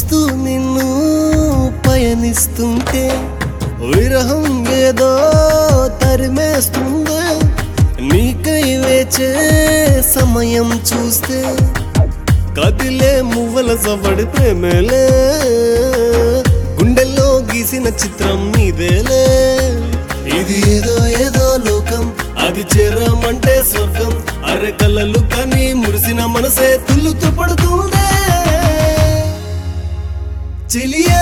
చూస్తూ నిన్ను పయనిస్తుంటే విరహం ఏదో తరిమేస్తుందే నీకై వేచే సమయం చూస్తే కదిలే మువ్వల సవడి ప్రేమేలే గుండెల్లో గీసిన చిత్రం నీదేలే ఇది ఏదో ఏదో లోకం అది చేరమంటే స్వర్గం అరె కలలు కానీ మురిసిన మనసే తుల్లుతూ పడుతుందే చిలియా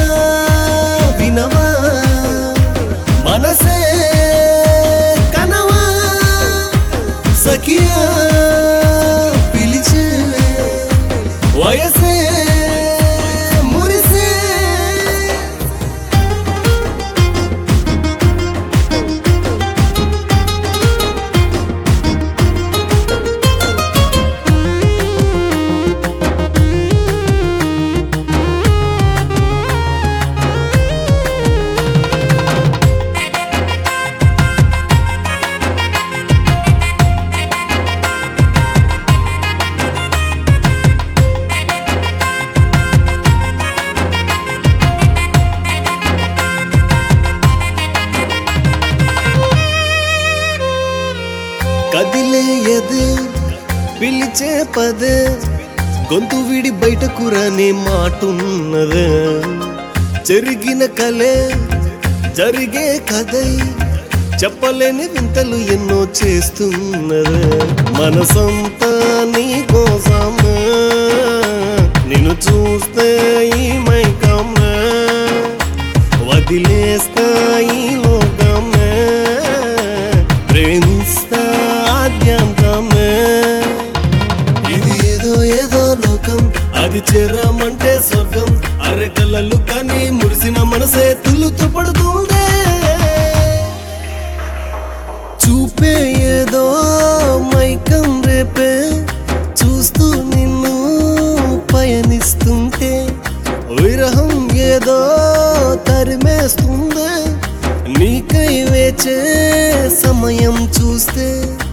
వినవా మనసే కనవా సఖియా పిలిచే వయసే మురిసే కదిలే ఎదే పిలిచే పదే గొంతు విడి బయటకు రాని మాటున్నదే జరిగిన కలే జరిగే కథై చెప్పలేని వింతలు ఎన్నో చేస్తున్నదే మనసంతా నీ కోసమే నిన్ను చూస్తే ఈ మైకమే వదిలేస్తా ఈ లోకమే ప్రేమిస్తా ఆద్యంతమే ఇది ఏదో ఏదో లోకం అది చేరామంటే స్వర్గం అరె కలలు కానీ మురిసిన మనసే తుల్లుతూ పడుతుందే చూపే ఏదో మైకం రేపే చూస్తూ నిన్ను పయనిస్తుంటే విరహం ఏదో తరిమేస్తుందే నీకై వేచే సమయం చూస్తే